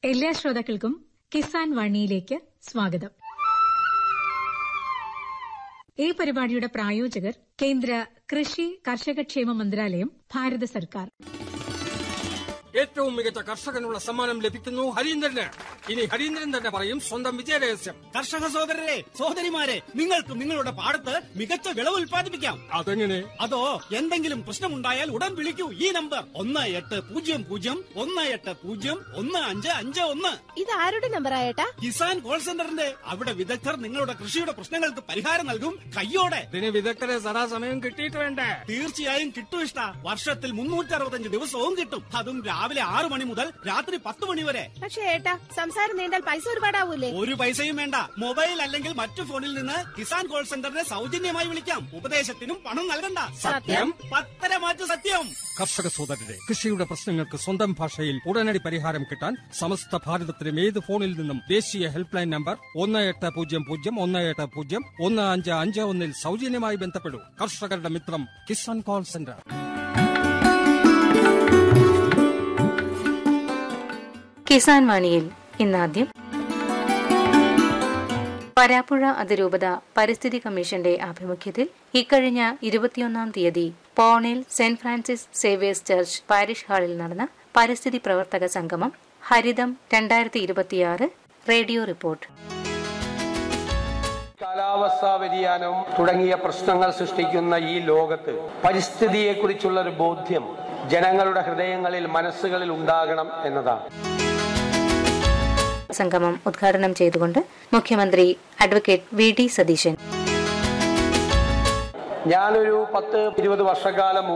എല്ലാ ശ്രോതാക്കൾക്കും കിസാൻ വാണിയിലേക്ക് സ്വാഗതം ഈ പരിപാടിയുടെ പ്രായോജകർ കേന്ദ്ര കൃഷി കർഷകക്ഷേമ മന്ത്രാലയം ഭാരത സർക്കാർ ഏറ്റവും മികച്ച കർഷകനുള്ള സമ്മാനം ലഭിക്കുന്നു ഹരീന്ദ്രന് ഇനി ഹരീന്ദ്രൻ തന്നെ പറയും സ്വന്തം വിജയരഹസ്യം കർഷക സഹോദരരെ സഹോദരിമാരെ നിങ്ങൾക്കും നിങ്ങളുടെ പാടത്ത് മികച്ച വിളവ് ഉൽപ്പാദിപ്പിക്കാം അതെങ്ങനെ അതോ എന്തെങ്കിലും പ്രശ്നമുണ്ടായാൽ ഉടൻ വിളിക്കൂ ഈ നമ്പർ ഒന്ന് എട്ട് പൂജ്യം പൂജ്യം ഒന്ന് എട്ട് പൂജ്യം ഒന്ന് അഞ്ച് അഞ്ച് ഒന്ന് ഇത് ആരുടെ നമ്പറാ ഏട്ടാ കിസാൻ കോൾ സെന്ററിന്റെ അവിടെ വിദഗ്ധർ നിങ്ങളുടെ കൃഷിയുടെ പ്രശ്നങ്ങൾക്ക് പരിഹാരം നൽകും കയ്യോടെ ഇതിന് വിദഗ്ധരെ സദാസമയം കിട്ടിയിട്ട് വേണ്ടേ തീർച്ചയായും കിട്ടും ഇഷ്ട വർഷത്തിൽ മുന്നൂറ്റി അറുപത്തഞ്ച് ദിവസവും കിട്ടും അതും രാവിലെ ആറു മണി മുതൽ രാത്രി പത്ത് മണി വരെ പക്ഷേ ഏട്ടാ സംസാരം നീണ്ടാൽ പൈസ ഒരുപാടാവൂലേ ഒരു പൈസയും വേണ്ട മൊബൈൽ അല്ലെങ്കിൽ മറ്റു ഫോണിൽ നിന്ന് കിസാൻ കോൾ സെന്ററിനെ സൗജന്യമായി വിളിക്കാം ഉപദേശത്തിനും പണം നൽകണ്ട സത്യം. പത്തര മാറ്റു സത്യം കർഷക സോദരരെ കൃഷിയുടെ പ്രശ്നങ്ങൾക്ക് സ്വന്തം ഭാഷയിൽ ഉടനടി പരിഹാരം കിട്ടാൻ സമസ്ത ഭാരതത്തിലും ഏത് ഫോണിൽ നിന്നും ദേശീയ ഹെൽപ്പ് ലൈൻ നമ്പർ ഒന്ന് എട്ട് പൂജ്യം പൂജ്യം ഒന്ന് എട്ട് പൂജ്യം ഒന്ന് അഞ്ച് അഞ്ച് ഒന്നിൽ സൗജന്യമായി ബന്ധപ്പെടൂ കർഷകരുടെ മിത്രം കിസാൻ കോൾ സെന്റർ കിസാൻ വാണിയിൽ ഇന്നാദ്യം വരാപ്പുഴ അതിരൂപത പരിസ്ഥിതി കമ്മീഷന്റെ ആഭിമുഖ്യത്തിൽ ഇക്കഴിഞ്ഞ ഇരുപത്തിയൊന്നാം തീയതി പോണിൽ Saint Francis Xavier's church parish ഹാളിൽ നടന്ന പരിസ്ഥിതി പ്രവർത്തക സംഗമം ഹരിതം രണ്ടായിരത്തി ഇരുപത്തിയാറ് റേഡിയോ റിപ്പോർട്ട് കാലാവസ്ഥാ വ്യതിയാനം തുടങ്ങിയ പ്രശ്നങ്ങൾ സൃഷ്ടിക്കുന്ന ഈ ലോകത്ത് പരിസ്ഥിതിയെക്കുറിച്ചുള്ള ഒരു ബോധ്യം ജനങ്ങളുടെ ഹൃദയങ്ങളിൽ മനസ്സുകളിൽ ഉണ്ടാകണം എന്നതാണ് സംഗമം ഉദ്ഘാടനം ചെയ്തുകൊണ്ട് മുഖ്യമന്ത്രി അഡ്വക്കേറ്റ് വി ഡി സതീശൻ ഞാനൊരു പത്ത് ഇരുപത് വർഷക്കാലം